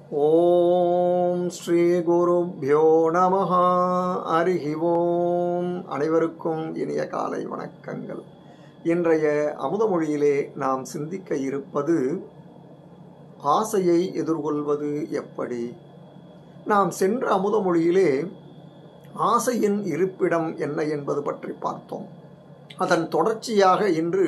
ஓம் ஸ்ரீ குருப்யோ நம அருகி ஓம் அனைவருக்கும் இனிய காலை வணக்கங்கள் இன்றைய அமுதமொழியிலே நாம் சிந்திக்க இருப்பது ஆசையை எதிர்கொள்வது எப்படி நாம் சென்ற அமுதமொழியிலே ஆசையின் இருப்பிடம் என்ன என்பது பற்றி பார்த்தோம் அதன் தொடர்ச்சியாக இன்று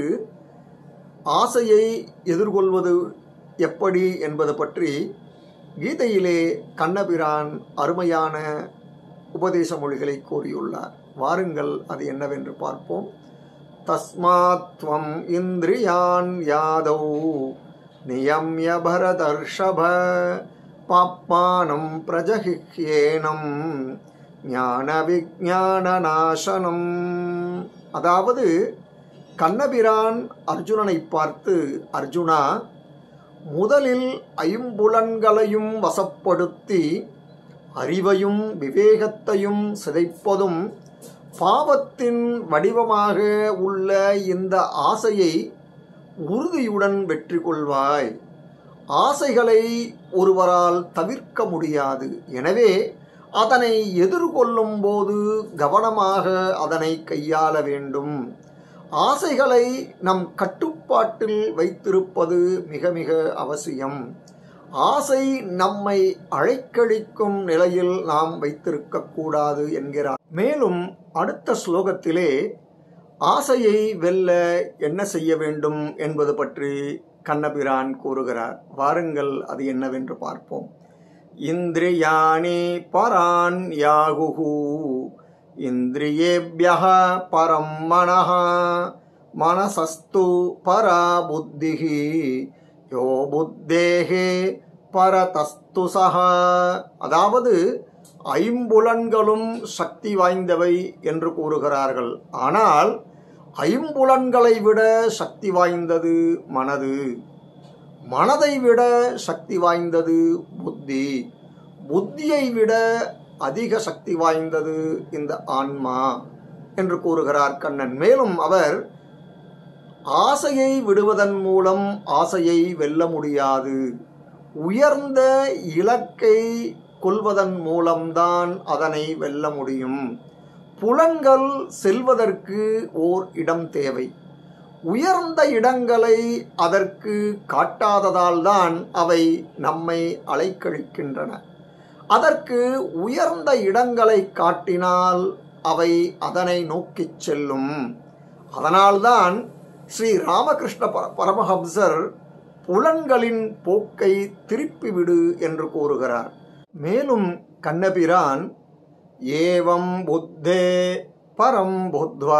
ஆசையை எதிர்கொள்வது எப்படி என்பது பற்றி கீதையிலே கண்ணபிரான் அருமையான உபதேச மொழிகளை கூறியுள்ளார் வாருங்கள் அது என்னவென்று பார்ப்போம் தஸ்மாத்வம் இந்திரியான் யாதௌ நியம்ய பரதர்ஷப பாப்பானம் பிரஜகிஹ்யேனம் ஞான விஜான நாசனம் அதாவது கண்ணபிரான் அர்ஜுனனை பார்த்து அர்ஜுனா முதலில் ஐம்புலன்களையும் வசப்படுத்தி அறிவையும் விவேகத்தையும் சிதைப்பதும் பாவத்தின் வடிவமாக உள்ள இந்த ஆசையை உறுதியுடன் வெற்றி கொள்வாய் ஆசைகளை ஒருவரால் தவிர்க்க முடியாது எனவே அதனை எதிர்கொள்ளும் போது கவனமாக அதனை கையாள வேண்டும் ஆசைகளை நம் கட்டுப்பாட்டில் வைத்திருப்பது மிக மிக அவசியம் ஆசை நம்மை அழைக்கழிக்கும் நிலையில் நாம் வைத்திருக்க கூடாது என்கிறார் மேலும் அடுத்த ஸ்லோகத்திலே ஆசையை வெல்ல என்ன செய்ய வேண்டும் என்பது பற்றி கண்ணபிரான் கூறுகிறார் வாருங்கள் அது என்னவென்று பார்ப்போம் இந்திரியாணி பரான் யாகுகு இந்திரியேபியः பரம் மனः மனசஸ்து பரா புத்திः யோ புத்தேகே பரதஸ்து சக அதாவது ஐம்புலன்களும் சக்தி வாய்ந்தவை என்று கூறுகிறார்கள் ஆனால் ஐம்புலன்களை விட சக்தி வாய்ந்தது மனது மனதை விட சக்தி வாய்ந்தது புத்தி புத்தியை விட அதிக சக்தி வாய்ந்தது இந்த ஆன்மா என்று கூறுகிறார் கண்ணன் மேலும் அவர் ஆசையை விடுவதன் மூலம் ஆசையை வெல்ல முடியாது உயர்ந்த இலக்கை கொள்வதன் மூலம்தான் அதனை வெல்ல முடியும் புலன்கள் செல்வதற்கு ஓர் இடம் தேவை உயர்ந்த இடங்களை அதற்கு காட்டாததால் தான் அவை நம்மை அலைக்கழிக்கின்றன அதற்கு உயர்ந்த இடங்களை காட்டினால் அவை அதனை நோக்கிச் செல்லும் அதனால்தான் ஸ்ரீ ராமகிருஷ்ண பரமஹம்சர் புலன்களின் போக்கை திருப்பிவிடு என்று கூறுகிறார் மேலும் கண்ணபிரான் ஏவம் புத்தே பரம் புத்வா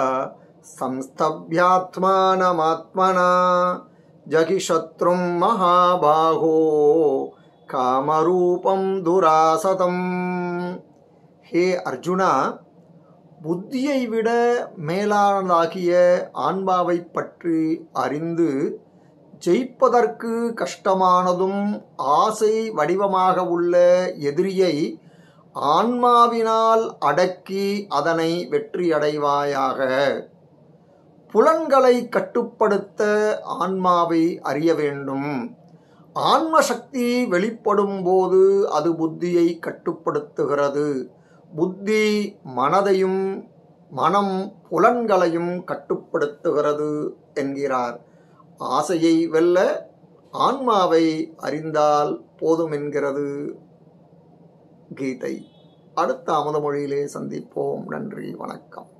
சம்ஸ்தபியாத்மானமாத்மனா ஜகிஷத்ரும் மகாபாகோ காமரூபம் துராசதம் ஹே அர்ஜுனா புத்தியை விட மேலானதாகிய ஆன்மாவை பற்றி அறிந்து ஜெயிப்பதற்கு கஷ்டமானதும் ஆசை வடிவமாக உள்ள எதிரியை ஆன்மாவினால் அடக்கி அதனை வெற்றியடைவாயாக புலன்களை கட்டுப்படுத்த ஆன்மாவை அறிய வேண்டும் ஆன்ம சக்தி வெளிப்படும் போது அது புத்தியை கட்டுப்படுத்துகிறது புத்தி மனதையும் மனம் புலன்களையும் கட்டுப்படுத்துகிறது என்கிறார் ஆசையை வெல்ல ஆன்மாவை அறிந்தால் போதும் என்கிறது கீதை அடுத்த அமுதமொழியிலே சந்திப்போம் நன்றி வணக்கம்